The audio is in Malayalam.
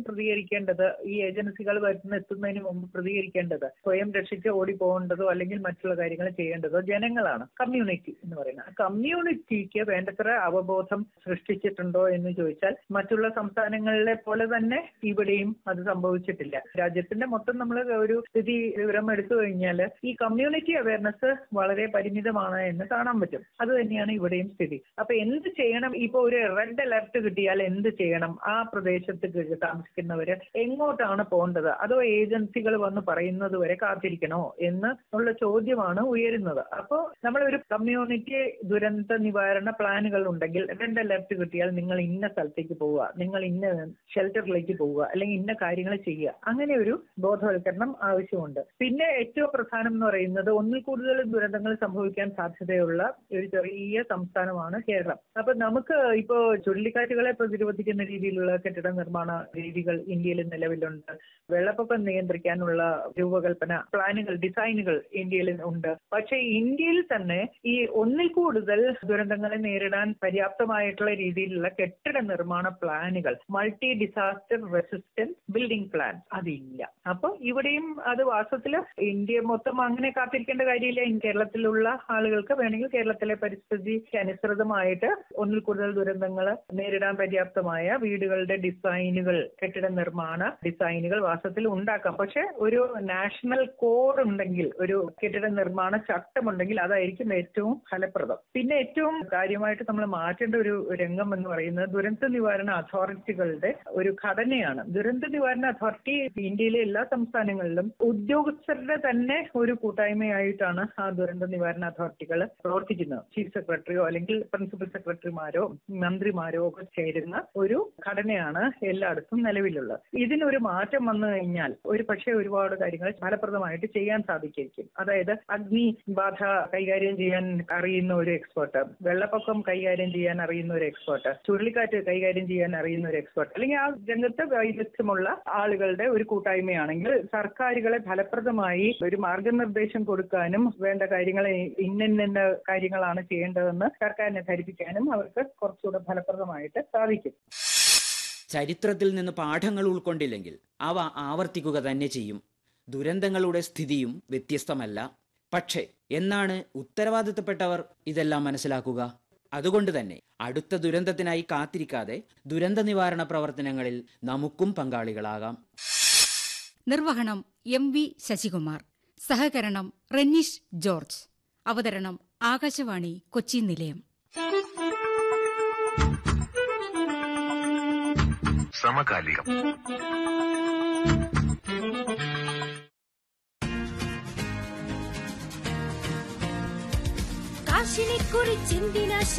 ആദ്യം പ്രതികരിക്കേണ്ടത് ഈ ഏജൻസികൾ വരുന്ന എത്തുന്നതിന് മുമ്പ് പ്രതികരിക്കേണ്ടത് സ്വയം രക്ഷിച്ച് ഓടിപ്പോകേണ്ടതോ അല്ലെങ്കിൽ മറ്റുള്ള കാര്യങ്ങൾ ചെയ്യേണ്ടതോ ജനങ്ങളാണ് കമ്മ്യൂണിറ്റി എന്ന് പറയുന്നത് കമ്മ്യൂണിറ്റിക്ക് വേണ്ടത്ര അവബോധം സൃഷ്ടിച്ചിട്ടുണ്ടോ എന്ന് ചോദിച്ചാൽ മറ്റുള്ള സംസ്ഥാനങ്ങളിലെ പോലെ തന്നെ ഇവിടെയും അത് സംഭവിച്ചിട്ടില്ല രാജ്യത്തിന്റെ മൊത്തം നമ്മൾ ഒരു സ്ഥിതി വിവരം എടുത്തു കഴിഞ്ഞാൽ ഈ കമ്മ്യൂണിറ്റി അവയർനെസ് വളരെ പരിമിതമാണ് എന്ന് കാണാൻ പറ്റും അത് തന്നെയാണ് ഇവിടെയും സ്ഥിതി അപ്പൊ എന്ത് ചെയ്യണം ഇപ്പൊ ഒരു റെഡ് അലർട്ട് കിട്ടിയാൽ എന്ത് ചെയ്യണം ആ പ്രദേശത്ത് ക- താമസിക്കുന്നവര് എങ്ങോട്ടാണ് പോകേണ്ടത് അതോ ഏജൻസികൾ വന്ന് പറയുന്നത് വരെ കാത്തിരിക്കണോ എന്ന് ഉള്ള ചോദ്യമാണ് ഉയരുന്നത് അപ്പോൾ നമ്മൾ ഒരു കമ്മ്യൂണിറ്റി ദുരന്ത നിവാരണ പ്ലാനുകൾ ഉണ്ടെങ്കിൽ റെഡ് അലർട്ട് കിട്ടിയാൽ നിങ്ങൾ ഇന്ന സ്ഥലത്തേക്ക് പോവുക നിങ്ങൾ ഇന്ന ഷെൽട്ടറിലേക്ക് പോവുക അല്ലെങ്കിൽ ഇന്ന കാര്യങ്ങൾ ചെയ്യുക അങ്ങനെ ഒരു ബോധവൽക്കരണം ആവശ്യമുണ്ട് പിന്നെ ഏറ്റവും പ്രധാനം എന്ന് പറയുന്നത് ഒന്നിൽ കൂടുതൽ ദുരന്തങ്ങൾ സംഭവിക്കാൻ സാധ്യതയുള്ള ഒരു ചെറിയ സംസ്ഥാനമാണ് കേരളം അപ്പൊ നമുക്ക് ഇപ്പോ ചുഴലിക്കാറ്റുകളെ പ്രതിരോധിക്കുന്ന രീതിയിലുള്ള കെട്ടിട നിർമ്മാണ രീതികൾ ഇന്ത്യയിൽ നിലവിലുണ്ട് വെള്ളപ്പൊക്കം നിയന്ത്രിക്കാനുള്ള രൂപകൽപ്പന പ്ലാനുകൾ ഡിസൈനുകൾ ഇന്ത്യയിൽ ഉണ്ട് പക്ഷേ ഇന്ത്യയിൽ തന്നെ ഈ ഒന്നിൽ കൂടുതൽ ദുരന്തങ്ങളെ നേരിടാൻ പര്യാപ്തമായിട്ടുള്ള രീതിയിലുള്ള കെട്ടിട നിർമ്മാണ പ്ലാനുകൾ multi disaster resistant building plan അതില്ല അപ്പൊ ഇവിടെയും അത് വാസ്തവത്തിൽ ഇന്ത്യ മൊത്തം അങ്ങനെ കാത്തിരിക്കേണ്ട കാര്യമില്ല ഇൻ കേരളത്തിലുള്ള ആളുകൾക്ക് വേണമെങ്കിൽ കേരളത്തിലെ പരിസ്ഥിതിക്ക് അനുസൃതമായിട്ട് ഒന്നിൽ കൂടുതൽ ദുരന്തങ്ങൾ നേരിടാൻ പര്യാപ്തമായ വീടുകളുടെ ഡിസൈനുകൾ കെട്ടിട നിർമ്മാണ ഡിസൈനുകൾ വാസ്തവത്തിൽ ഉണ്ടാക്കാം പക്ഷെ ഒരു നാഷണൽ കോഡ് ഉണ്ടെങ്കിൽ ഒരു കെട്ടിട നിർമ്മാണ ചട്ടമുണ്ടെങ്കിൽ അതായിരിക്കും ഏറ്റവും ഫലപ്രദം പിന്നെ ഏറ്റവും കാര്യമായിട്ട് നമ്മൾ മാറ്റേണ്ട ഒരു രംഗം എന്ന് പറയുന്നത് ദുരന്ത നിവാരണ അതോറിറ്റികളുടെ ഒരു ഘടനയാണ് ദുരന്ത നിവാരണ അതോറിറ്റി ഇന്ത്യയിലെ എല്ലാ സംസ്ഥാനങ്ങളിലും ഉദ്യോഗസ്ഥരുടെ തന്നെ ഒരു കൂട്ടായ്മയായിട്ടാണ് ആ ദുരന്ത നിവാരണ അതോറിറ്റികൾ പ്രവർത്തിക്കുന്നത് ചീഫ് സെക്രട്ടറിയോ അല്ലെങ്കിൽ പ്രിൻസിപ്പൽ സെക്രട്ടറിമാരോ മന്ത്രിമാരോ ഒക്കെ ചേരുന്ന ഒരു ഘടനയാണ് എല്ലായിടത്തും നിലവിലുള്ളത് ഇതിനൊരു മാറ്റം വന്നു കഴിഞ്ഞാൽ ഒരു പക്ഷേ ഒരുപാട് കാര്യങ്ങൾ ഫലപ്രദമായിട്ട് ചെയ്യാൻ സാധിക്കും അതായത് അഗ്നി ബാധ കൈകാര്യം ചെയ്യാൻ അറിയുന്ന ഒരു എക്സ്പേർട്ട് വെള്ളപ്പൊക്കം കൈകാര്യം ചെയ്യാൻ അറിയുന്ന ഒരു എക്സ്പേർട്ട് ചുഴലിക്കാറ്റ് കൈകാര്യം ചെയ്യാൻ അറിയുന്ന ഒരു എക്സ്പേർട്ട് അല്ലെങ്കിൽ ആ രംഗത്ത് വൈദഗ്ധ്യമുള്ള ആളുകളുടെ ഒരു കൂട്ടായ്മയാണെങ്കിൽ സർക്കാരുകളെ ഫലപ്രദമായി ഒരു മാർഗനിർദ്ദേശം കൊടുക്കാനും വേണ്ട കാര്യങ്ങൾ ഇന്നിന്ന കാര്യങ്ങളാണ് ചെയ്യേണ്ടതെന്ന് സർക്കാരിനെ ധരിപ്പിക്കാനും അവർക്ക് കുറച്ചുകൂടെ ഫലപ്രദമായിട്ട് സാധിക്കും ചരിത്രത്തിൽ നിന്ന് പാഠങ്ങൾ ഉൾക്കൊണ്ടില്ലെങ്കിൽ അവ ആവർത്തിക്കുക തന്നെ ചെയ്യും ദുരന്തങ്ങളുടെ സ്ഥിതിയും വ്യത്യസ്തമല്ല പക്ഷേ എന്നാണ് ഉത്തരവാദിത്തപ്പെട്ടവർ ഇതെല്ലാം മനസ്സിലാക്കുക അതുകൊണ്ട് തന്നെ അടുത്ത ദുരന്തത്തിനായി കാത്തിരിക്കാതെ ദുരന്ത നിവാരണ പ്രവർത്തനങ്ങളിൽ നമുക്കും പങ്കാളികളാകാം നിർവഹണം എം വി ശശികുമാർ സഹകരണം റെന്നീഷ് ജോർജ് അവതരണം ആകാശവാണി കൊച്ചി നിലയം സമകാലികം കാശിനെ കുറിച്ചെന്തിനാ